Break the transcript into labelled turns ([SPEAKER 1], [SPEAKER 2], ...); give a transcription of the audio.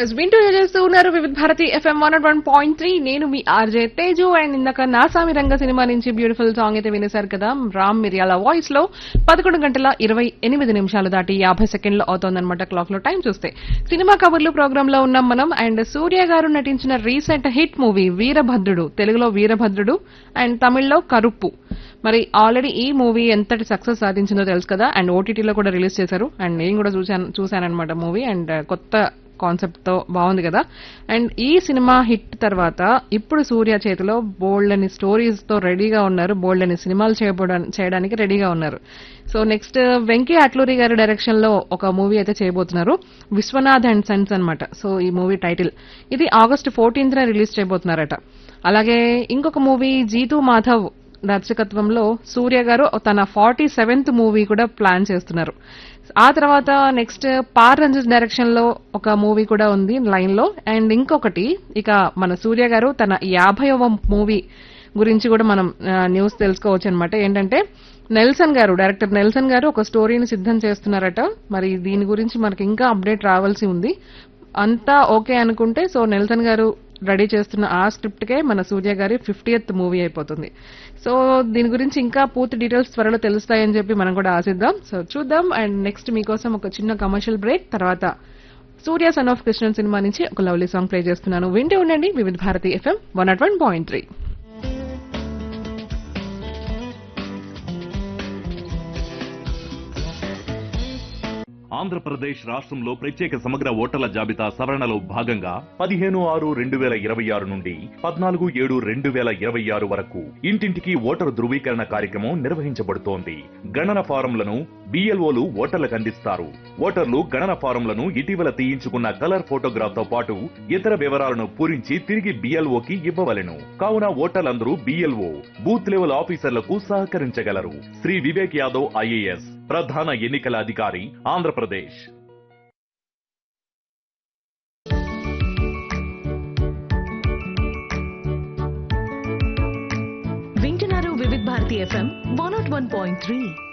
[SPEAKER 1] yes వింటూ చేస్తూ ఉన్నారు Vividh Bharati FM one one point three నేను మీ ఆర్జే తేజు అండ్ ఇందాక నాసామి రంగ సినిమా నుంచి బ్యూటిఫుల్ సాంగ్ అయితే వినేశారు కదా రామ్ మిరియాల వాయిస్ లో పదకొండు గంటల ఇరవై ఎనిమిది నిమిషాలు దాటి యాభై సెకండ్లు అవుతోందన్నమాట క్లాక్ లో టైం చూస్తే సినిమా కబుర్లు ప్రోగ్రామ్ లో ఉన్నాం మనం అండ్ సూర్య గారు నటించిన రీసెంట్ హిట్ మూవీ వీరభద్రుడు తెలుగులో వీరభద్రుడు అండ్ తమిళ్లో కరుప్పు మరి ఆల్రెడీ ఈ మూవీ ఎంతటి సక్సెస్ సాధించిందో తెలుసు కదా అండ్ ఓటీటీలో కూడా రిలీజ్ చేశారు అండ్ నేను కూడా చూశాను చూశానన్నమాట మూవీ అండ్ కొత్త కాన్సెప్ట్ తో బాగుంది కదా అండ్ ఈ సినిమా హిట్ తర్వాత ఇప్పుడు సూర్య చేతిలో బోల్డ్ అని స్టోరీస్ తో రెడీగా ఉన్నారు బోల్డ్ అని సినిమాలు చేయబోడా- చేయడానికి రెడీగా ఉన్నారు సో నెక్స్ట్ వెంకీ అట్లూరి గారి డైరెక్షన్ లో ఒక మూవీ అయితే చేయబోతున్నారు విశ్వనాథ్ అండ్ సన్స్ అన్నమాట సో ఈ మూవీ టైటిల్ ఇది ఆగస్ట్ ఫోర్టీన్త్ రిలీజ్ చేయబోతున్నారట అలాగే ఇంకొక మూవీ జీతూ మాధవ్ దర్శకత్వంలో సూర్య గారు తన ఫార్టీ సెవెంత్ మూవీ కూడా ప్లాన్ చేస్తున్నారు ఆ తర్వాత నెక్స్ట్ పార్ రంజిత్ డైరెక్షన్ లో ఒక మూవీ కూడా ఉంది లైన్ లో అండ్ ఇంకొకటి ఇక మన సూర్య గారు తన యాభైవ మూవీ గురించి కూడా మనం ఆ, న్యూస్ తెలుసుకోవచ్చు అనమాట ఏంటంటే నెల్సన్ గారు డైరెక్టర్ నెల్సన్ గారు ఒక స్టోరీని సిద్ధం చేస్తున్నారట మరి దీని గురించి మనకి ఇంకా అప్డేట్ రావాల్సి ఉంది అంతా ఓకే అనుకుంటే సో నెల్సన్ గారు రెడీ చేస్తున్న ఆ స్క్రిప్ట్ కే మన సూర్య గారి ఫిఫ్టీయత్ మూవీ అయిపోతుంది సో దీని గురించి ఇంకా పూర్తి డీటెయిల్స్ త్వరలో తెలుస్తాయని చెప్పి మనం కూడా ఆశిద్దాం సో చూద్దాం అండ్ నెక్స్ట్ మీకోసం ఒక చిన్న కమర్షియల్ బ్రేక్ తర్వాత Suriya son of Krishnan cinema నుంచి ఒక లవ్లీ సాంగ్ ప్లే చేస్తున్నాను వింటే ఉండండి Vividh Bharati FM one nought one point three
[SPEAKER 2] Andhra Pradesh రాష్ట్రంలో ప్రత్యేక సమగ్ర ఓటర్ల జాబితా సవరణలో భాగంగా పదిహేను ఆరు రెండు వేల ఇరవై ఆరు నుండి పద్నాలుగు ఏడు రెండు వేల ఇరవై ఆరు వరకు ఇంటింటికి ఓటరు ధృవీకరణ కార్యక్రమం నిర్వహించబడుతోంది గణన ఫారంలను బిఎల్ఓలు ఓటర్లకు అందిస్తారు ఓటర్లు గణన ఫారంలను ఇటీవల తీయించుకున్న కలర్ ఫోటోగ్రాఫ్ తో పాటు ఇతర వివరాలను పూరించి తిరిగి బిఎల్ఓకి ఇవ్వవలెను కావున ఓటర్లందరూ బిఎల్ఓ బూత్ లెవెల్ ఆఫీసర్లకు సహకరించగలరు శ్రీ వివేక్ యాదవ్ ఐఏఎస్ ప్రధాన ఎన్నికల అధికారి ఆంధ్రప్రదేశ్
[SPEAKER 3] వింటున్నారు Vividh Bharati FM one nought one point three